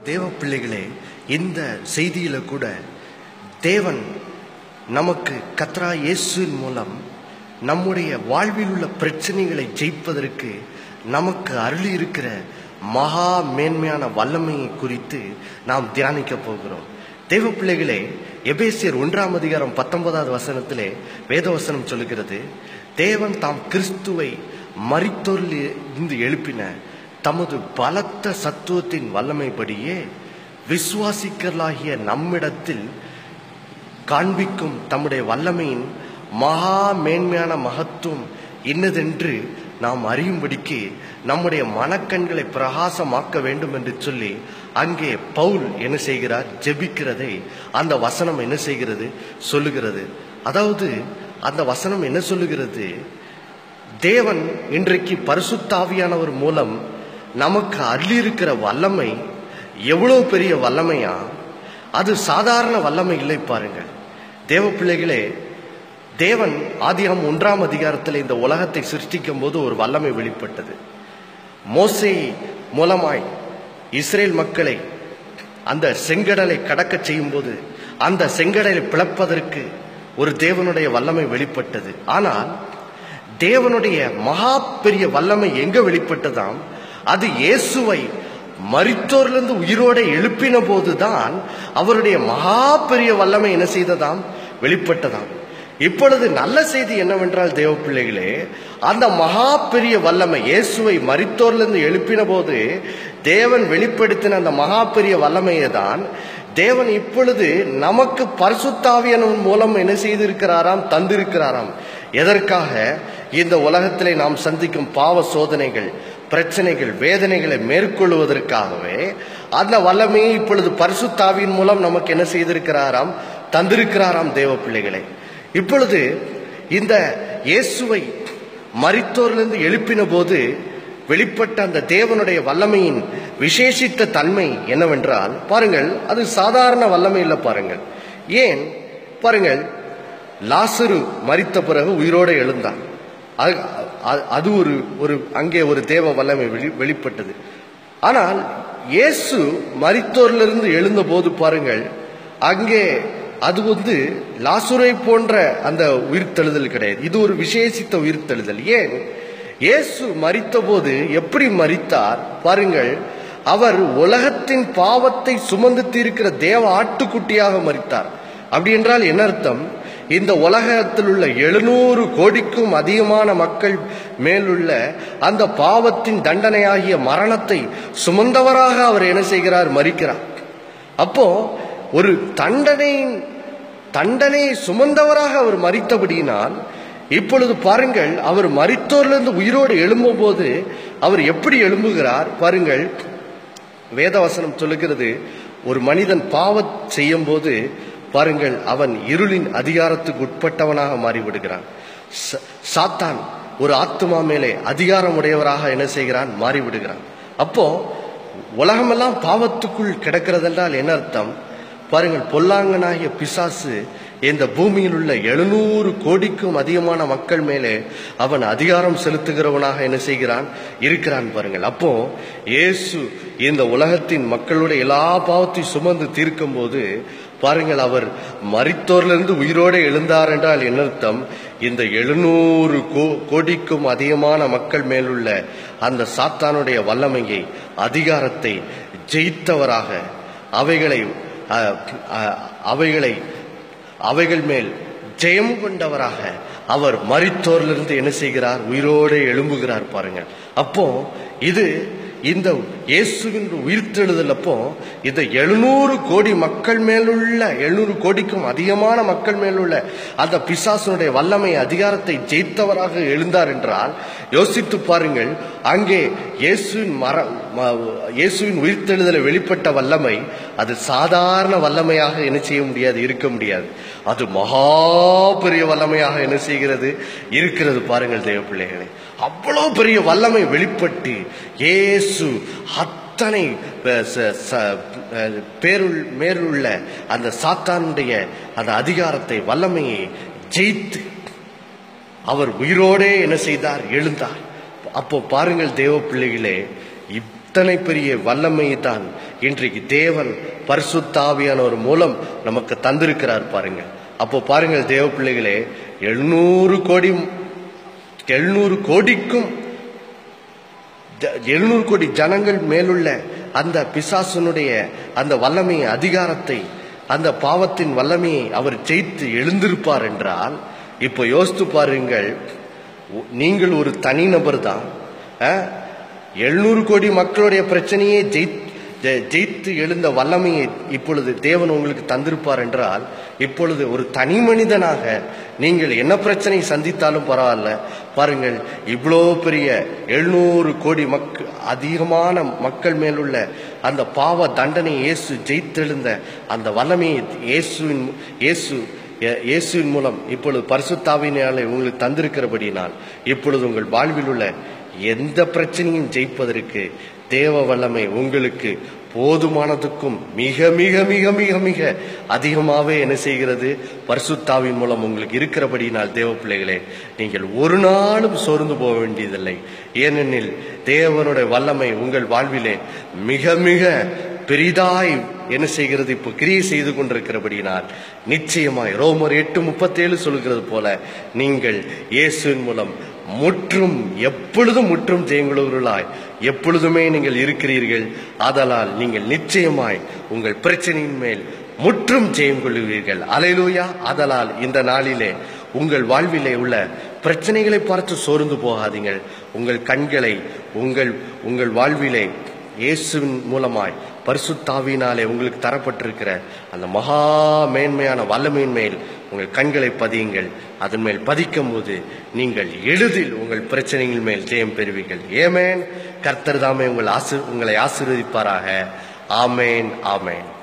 தேவ பிள்ளைகளே இந்த செய்தியில கூட தேவன் நமக்கு கத்ரா இயேசுவின் மூலம் நம்முடைய வாழ்வில் உள்ள பிரச்சனைகளை ஜெயிப்பதற்கு நமக்கு அருளி இருக்கிற மகா மேன்மையான வல்லமையை குறித்து நாம் தியானிக்க போகிறோம் தேவ பிள்ளைகளே எபேசியர் ஒன்றாம் அதிகாரம் பத்தொன்பதாவது வசனத்திலே வேதவசனம் சொல்லுகிறது தேவன் தாம் கிறிஸ்துவை மரித்தோரில் இருந்து எழுப்பின தமது பலத்த சத்துவத்தின் வல்லமைப்படியே விசுவாசிக்கலாகிய நம்மிடத்தில் காண்பிக்கும் தம்முடைய வல்லமையின் மகா மேன்மையான மகத்துவம் இன்னதென்று நாம் அறியும்படிக்கு நம்முடைய மனக்கண்களை பிரகாசமாக்க வேண்டும் என்று சொல்லி அங்கே பவுல் என்ன செய்கிறார் ஜெபிக்கிறதை அந்த வசனம் என்ன செய்கிறது சொல்லுகிறது அதாவது அந்த வசனம் என்ன சொல்லுகிறது தேவன் இன்றைக்கு பரிசுத்தாவியானவர் மூலம் நமக்கு அள்ளியிருக்கிற வல்லமை எவ்வளவு பெரிய வல்லமையா அது சாதாரண வல்லமை இல்லை பாருங்கள் தேவ பிள்ளைகளே தேவன் ஆதியாம் ஒன்றாம் அதிகாரத்தில் இந்த உலகத்தை சிருஷ்டிக்கும் போது ஒரு வல்லமை வெளிப்பட்டது மோசே மூலமாய் இஸ்ரேல் மக்களை அந்த செங்கடலை கடக்க செய்யும் போது அந்த செங்கடலை பிளப்பதற்கு ஒரு தேவனுடைய வல்லமை வெளிப்பட்டது ஆனால் தேவனுடைய மகா பெரிய வல்லமை எங்க வெளிப்பட்டதாம் அது இயேசுவை மரித்தோரிலிருந்து உயிரோட எழுப்பின போதுதான் அவருடைய மகா பெரிய வல்லமை என்ன செய்ததாம் வெளிப்பட்டதாம் இப்பொழுது நல்ல செய்தி என்னவென்றால் தேவ பிள்ளைகளே அந்த மகா பெரிய வல்லமை இயேசுவை மரித்தோரிலிருந்து எழுப்பின போது தேவன் வெளிப்படுத்தின அந்த மகா பெரிய வல்லமையை தான் தேவன் இப்பொழுது நமக்கு பரிசுத்தாவியனவன் மூலம் என்ன செய்திருக்கிறாராம் தந்திருக்கிறாராம் எதற்காக இந்த உலகத்திலே நாம் சந்திக்கும் பாவ சோதனைகள் பிரச்சனைகள் வேதனைகளை மேற்கொள்வதற்காகவே அந்த வல்லமையை இப்பொழுது பரிசுத்தாவியின் மூலம் நமக்கு என்ன செய்திருக்கிறாராம் தந்திருக்கிறாராம் தேவ பிள்ளைகளை இப்பொழுது இந்த இயேசுவை மரித்தோரிலிருந்து எழுப்பின போது வெளிப்பட்ட அந்த தேவனுடைய வல்லமையின் விசேஷித்த தன்மை என்னவென்றால் பாருங்கள் அது சாதாரண வல்லமை இல்லை பாருங்கள் ஏன் பாருங்கள் லாசரு மரித்த பிறகு உயிரோடு எழுந்தான் அது- அது- அது ஒரு ஒரு அங்கே ஒரு தேவ வல்லமை வெளி வெளிப்பட்டது ஆனால் இயேசு மரித்தோரிலிருந்து எழுந்த போது பாருங்கள் அங்கே அது வந்து லாசுரை போன்ற அந்த உயிர்த்தெழுதல் கிடையாது இது ஒரு விசேஷித்த உயிர்த்தெழுதல் ஏன் இயேசு மரித்தபோது எப்படி மரித்தார் பாருங்கள் அவர் உலகத்தின் பாவத்தை சுமந்து தீர்க்கிற தேவ ஆட்டுக்குட்டியாக மரித்தார் அப்படி என்றால் என்ன அர்த்தம் இந்த உலகத்தில் உள்ள எழுநூறு கோடிக்கும் அதிகமான மக்கள் மேலுள்ள அந்த பாவத்தின் தண்டனையாகிய மரணத்தை சுமந்தவராக அவர் என்ன செய்கிறார் மரிக்கிறார் அப்போ ஒரு தண்டனை தண்டனையை சுமந்தவராக அவர் மறித்தபடியினால் இப்பொழுது பாருங்கள் அவர் மரித்தோரிலிருந்து உயிரோடு எழும்பும்போது அவர் எப்படி எழும்புகிறார் பாருங்கள் வேதவசனம் சொல்லுகிறது ஒரு மனிதன் பாவம் செய்யும் போது பாருங்கள் அவன் இருளின் அதிகாரத்துக்கு உட்பட்டவனாக மாறிவிடுகிறான் ச- சாத்தான் ஒரு ஆத்துமா மேலே அதிகாரம் உடையவராக என்ன செய்கிறான் மாறிவிடுகிறான் அப்போ உலகமெல்லாம் பாவத்துக்குள் கிடக்கிறதென்றால் என்ன அர்த்தம் பாருங்கள் பொல்லாங்கனாகிய பிசாசு இந்த பூமியில் உள்ள எழுநூறு கோடிக்கும் அதிகமான மக்கள் மேலே அவன் அதிகாரம் செலுத்துகிறவனாக என்ன செய்கிறான் இருக்கிறான் பாருங்கள் அப்போ இயேசு இந்த உலகத்தின் மக்களுடைய எல்லா பாவத்தையும் சுமந்து தீர்க்கும் போது பாருங்கள் அவர் மரித்தோரிலிருந்து உயிரோடு எழுந்தார் என்றால் என்ன அர்த்தம் இந்த எழுநூறு கோ கோடிக்கும் அதிகமான மக்கள் மேலுள்ள அந்த சாத்தானுடைய வல்லமையை அதிகாரத்தை ஜெயித்தவராக அவைகளை அஹ், அஹ், அவைகளை அவைகள் மேல் ஜெயம் கொண்டவராக அவர் மரித்தோரிலிருந்து என்ன செய்கிறார் உயிரோடு எழும்புகிறார் பாருங்கள் அப்போ இது இந்த இயேசுவின் உயிர்த்தெழுதல் அப்போ இந்த எழுநூறு கோடி மக்கள் மேலுள்ள எழுநூறு கோடிக்கும் அதிகமான மக்கள் மேலுள்ள அந்த பிசாசனுடைய வல்லமை அதிகாரத்தை ஜெயித்தவராக எழுந்தார் என்றால் யோசித்து பாருங்கள் அங்கே இயேசுவின் மர ம- இயேசுவின் உயிர்த்தெழுதலை வெளிப்பட்ட வல்லமை அது சாதாரண வல்லமையாக என்ன செய்ய முடியாது இருக்க முடியாது அது மகா பெரிய வல்லமையாக என்ன செய்கிறது இருக்கிறது பாருங்கள் தேவ பிள்ளைகளே அவ்வளவு பெரிய வல்லமை வெளிப்பட்டு இயேசு அத்தனை ப- ச- ச- அஹ் பேருள் மேலுள்ள அந்த சாத்தானுடைய அந்த அதிகாரத்தை வல்லமையை ஜெயித்து அவர் உயிரோடே என்ன செய்தார் எழுந்தார் அப்போ பாருங்கள் தேவ பிள்ளைகளே இத்தனை பெரிய வல்லமையை தான் இன்றைக்கு தேவன் பரிசுத்தாவியானவர் மூலம் நமக்கு தந்திருக்கிறார் பாருங்க அப்போ பாருங்கள் தேவ பிள்ளைகளே எழுநூறு கோடி எழுநூறு கோடிக்கும் எழுநூறு கோடி ஜனங்கள் மேலுள்ள அந்த பிசாசனுடைய அந்த வல்லமையை அதிகாரத்தை அந்த பாவத்தின் வல்லமையை அவர் ஜெயித்து எழுந்திருப்பார் என்றால் இப்போ யோசித்து பாருங்கள் நீங்கள் ஒரு தனிநபர் தான் எழுநூறு கோடி மக்களுடைய பிரச்சனையே ஜெயி ஜெயித்து எழுந்த வல்லமையை இப்பொழுது தேவன் உங்களுக்கு தந்திருப்பார் என்றால் இப்பொழுது ஒரு தனி மனிதனாக நீங்கள் என்ன பிரச்சனை சந்தித்தாலும் பரவாயில்ல பாருங்கள் இவ்வளோ பெரிய எழுநூறு கோடி மக் அதிகமான மக்கள் மேலுள்ள அந்த பாவ தண்டனை இயேசு ஜெயித்தெழுந்த அந்த வல்லமையை இயேசுவின் இயேசு இயேசுவின் மூலம் இப்பொழுது பரிசுத்தாவினாலே உங்களுக்கு தந்திருக்கிறபடினால் இப்பொழுது உங்கள் வாழ்வில் உள்ள எந்த பிரச்சனையும் ஜெயிப்பதற்கு தேவ வல்லமை உங்களுக்கு போதுமானதுக்கும் மிக மிக மிக மிக மிக அதிகமாகவே என்ன செய்கிறது பரிசுத்தாவின் மூலம் உங்களுக்கு இருக்கிறபடினால் தேவ பிள்ளைகளே நீங்கள் ஒரு நாளும் சோர்ந்து போக வேண்டியதில்லை ஏனெனில் தேவனுடைய வல்லமை உங்கள் வாழ்விலே மிக மிக பெரிதாய் என்ன செய்கிறது இப்போ கிரியை செய்து கொண்டிருக்கிறபடினால் நிச்சயமாய் ரோமர் எட்டு முப்பத்தேழு சொல்கிறது போல நீங்கள் இயேசுவின் மூலம் முற்றும் எப்பொழுதும் முற்றும் ஜெயங்குள்ளவர்களாய் எப்பொழுதுமே நீங்கள் இருக்கிறீர்கள் ஆதலால் நீங்கள் நிச்சயமாய் உங்கள் பிரச்சனையின் மேல் முற்றும் ஜெயம் கொள்ளுவீர்கள் அலையிலூயா ஆதலால் இந்த நாளிலே உங்கள் வாழ்விலே உள்ள பிரச்சனைகளை பார்த்து சோர்ந்து போகாதீங்கள் உங்கள் கண்களை உங்கள் உங்கள் வாழ்விலே இயேசுவின் மூலமாய் பரிசுத்தாவினாலே உங்களுக்கு தரப்பட்டிருக்கிற அந்த மகா மேன்மையான வல்லமையின் மேல் உங்கள் கண்களை பதியுங்கள் அதன் மேல் பதிக்கும் போது நீங்கள் எளிதில் உங்கள் பிரச்சனைகள் மேல் ஜெயம் பெறுவீர்கள் ஏமேன் கர்த்தர் தாமே உங்கள் ஆசி உங்களை ஆசீர்வதிப்பாராக ஆமேன் ஆமேன்